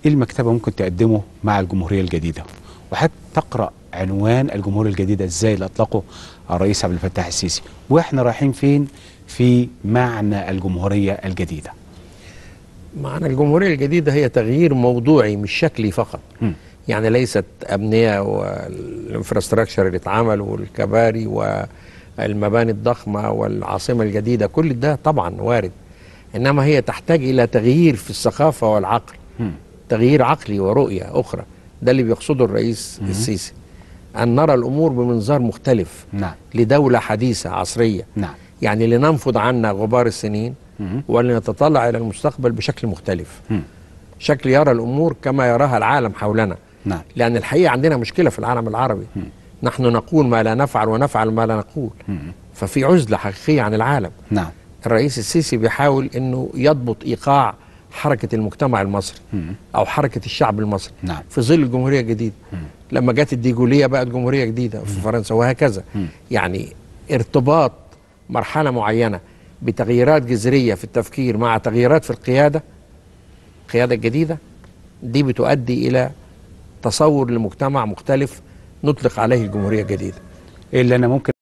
ايه المكتبه ممكن تقدمه مع الجمهوريه الجديده وحتى تقرا عنوان الجمهوريه الجديده ازاي اللي اطلقه الرئيس عبد الفتاح السيسي واحنا رايحين فين في معنى الجمهوريه الجديده معنى الجمهورية الجديدة هي تغيير موضوعي مش شكلي فقط م. يعني ليست أبنية والانفراستراكشر اللي اتعمل والكباري والمباني الضخمة والعاصمة الجديدة كل ده طبعا وارد إنما هي تحتاج إلى تغيير في الثقافة والعقل م. تغيير عقلي ورؤية أخرى ده اللي بيقصده الرئيس السيسي أن نرى الأمور بمنظار مختلف نعم لدولة حديثة عصرية نعم يعني لننفض عنا غبار السنين مم. ولنتطلع إلى المستقبل بشكل مختلف مم. شكل يرى الأمور كما يراها العالم حولنا نعم لأن الحقيقة عندنا مشكلة في العالم العربي نحن نقول ما لا نفعل ونفعل ما لا نقول مم. ففي عزلة حقيقية عن العالم نعم الرئيس السيسي بيحاول أنه يضبط إيقاع حركة المجتمع المصري مم. أو حركة الشعب المصري نعم في ظل الجمهورية الجديدة لما جت الديجولية بقت جمهورية جديدة في فرنسا وهكذا مم. يعني ارتباط مرحلة معينة بتغييرات جذرية في التفكير مع تغييرات في القيادة القيادة الجديدة دي بتؤدي إلى تصور لمجتمع مختلف نطلق عليه الجمهورية الجديدة ايه اللي انا ممكن